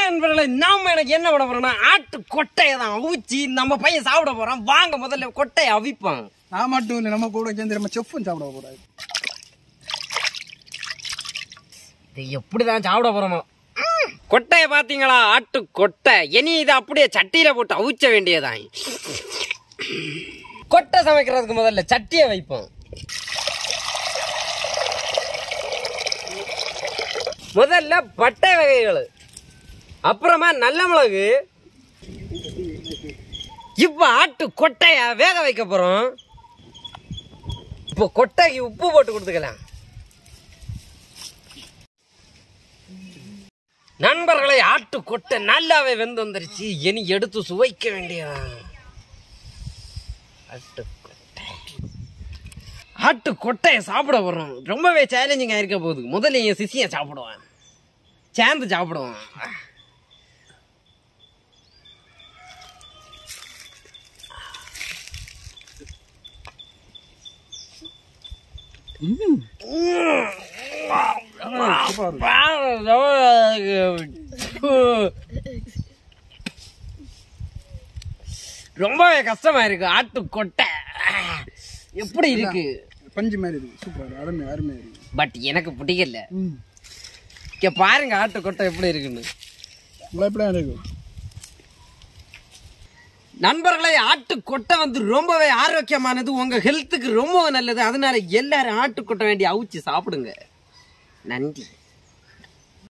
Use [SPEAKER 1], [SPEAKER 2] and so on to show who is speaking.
[SPEAKER 1] நண்பர்களே நாம எனக்கு என்ன பண்ண போறோம்னா ஆட்டு கொட்டையை தான் அவிச்சு நம்ம பையன் சாப்பிட போறான் வாங்க முதல்ல கொட்டையை அவிப்பான்
[SPEAKER 2] நான் மட்டும் இல்லை நம்ம கூட சேர்ந்து நம்ம செஃப்பும் சாப்பிட போறாரு
[SPEAKER 1] இது எப்படிதான் சாப்பிட போறோமோ ம். கொட்டையை பாத்தீங்களா ஆட்டு கொட்டை இனி இதை அப்படியே சட்டியில போட்டு அவிச்ச வேண்டியதான் கொட்டை சமைக்கிறதுக்கு முதல்ல சட்டியை வைப்போம் முதல்ல பட்டை வகைகள் அப்புறமா நல்ல மிளகு இப்ப ஆட்டு கொட்டைய வேக வைக்க போறோம் இப்போ கொட்டைக்கு உப்பு போட்டு கொடுத்துக்கலாம் நண்பர்களை ஆட்டு கொட்டை நல்லாவே வெந்து வந்துருச்சு இனி எடுத்து சுவைக்க வேண்டியதான் ஆட்டு கொட்டை ஆட்டு கொட்டையை சாப்பிட போறோம் ரொம்பவே சேலஞ்சிங்கா இருக்க போகுது முதல்ல என் சிசியை சாப்பிடுவான் சேர்ந்து சாப்பிடுவான் ரொம்பவே கஷ்டமா இருக்கு ஆட்டு கொட்டை எப்படி இருக்கு
[SPEAKER 2] பஞ்சு மாதிரி இருக்கு சூப்பரா அருமை அருமையா இருக்கு
[SPEAKER 1] பட் எனக்கு பிடிக்கல
[SPEAKER 2] ம்
[SPEAKER 1] இங்க பாருங்க ஆட்டு கொட்டை எப்படி இருக்குன்னு
[SPEAKER 2] உங்களை எப்படி இருக்கு
[SPEAKER 1] நண்பர்களே ஆட்டு கொட்டை வந்து ரொம்பவே ஆரோக்கியமானது உங்க ஹெல்த்துக்கு ரொம்ப நல்லது அதனால எல்லாரும் ஆட்டு கொட்டை வேண்டி அவிச்சு சாப்பிடுங்க நன்றி